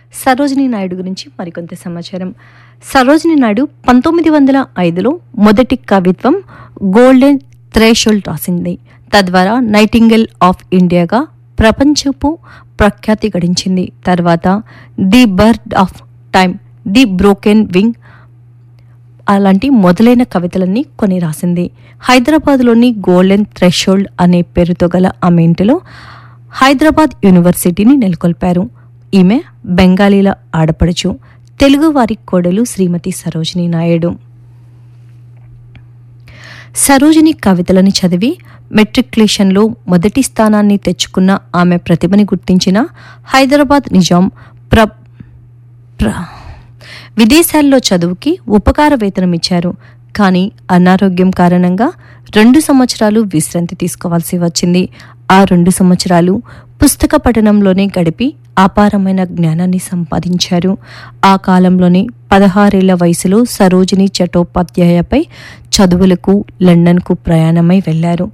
సరోజినీ నాయుడు గురించి మరికొంత సమాచారం సరోజినీ నాయుడు పంతొమ్మిది వందల ఐదులో మొదటి కవిత్వం గోల్డెన్ థ్రేషోల్డ్ రాసింది తద్వారా నైటింగెల్ ఆఫ్ ఇండియాగా ప్రపంచపు ప్రఖ్యాతి గడించింది తర్వాత the bird of time the broken wing అలాంటి మొదలైన కవితలన్నీ కొన్ని రాసింది హైదరాబాద్లోని గోల్డెన్ థ్రెషోల్డ్ అనే పేరుతో గల ఆమె ఇంటిలో హైదరాబాద్ యూనివర్సిటీని నెలకొల్పారు ఈమె బెంగాలీల ఆడపడుచు తెలుగువారి కోడలు శ్రీమతి సరోజినీ నాయుడు సరోజిని కవితలని చదివి మెట్రికులేషన్లో మొదటి స్థానాన్ని తెచ్చుకున్న ఆమె ప్రతిభని గుర్తించిన హైదరాబాద్ నిజాం ప్ర ప్ర విదేశాల్లో చదువుకి ఉపకార వేతనం ఇచ్చారు కానీ అనారోగ్యం కారణంగా రెండు సంవత్సరాలు విశ్రాంతి తీసుకోవాల్సి వచ్చింది ఆ రెండు సంవత్సరాలు పుస్తక పఠనంలోనే గడిపి అపారమైన జ్ఞానాన్ని సంపాదించారు ఆ కాలంలోనే పదహారేళ్ల వయసులో సరోజిని చటోపాధ్యాయపై చదువులకు లండన్కు ప్రయాణమై వెళ్లారు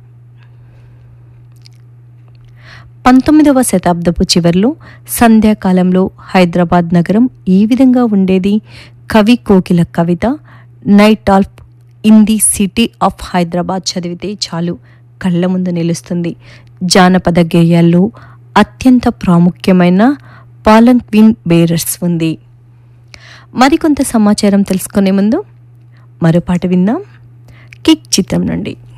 పంతొమ్మిదవ శతాబ్దపు చివర్లో సంధ్యాకాలంలో హైదరాబాద్ నగరం ఈ విధంగా ఉండేది కవి కోకిల కవిత nightfall in the city of Hyderabad చదివితే చాలు కళ్ళ ముందు నిలుస్తుంది జానపద గేయాల్లో అత్యంత ప్రాముఖ్యమైన పాలంక్విన్ బేరర్స్ ఉంది మరికొంత సమాచారం తెలుసుకునే ముందు మరో పాట విందాం కిక్ చిత్రం నుండి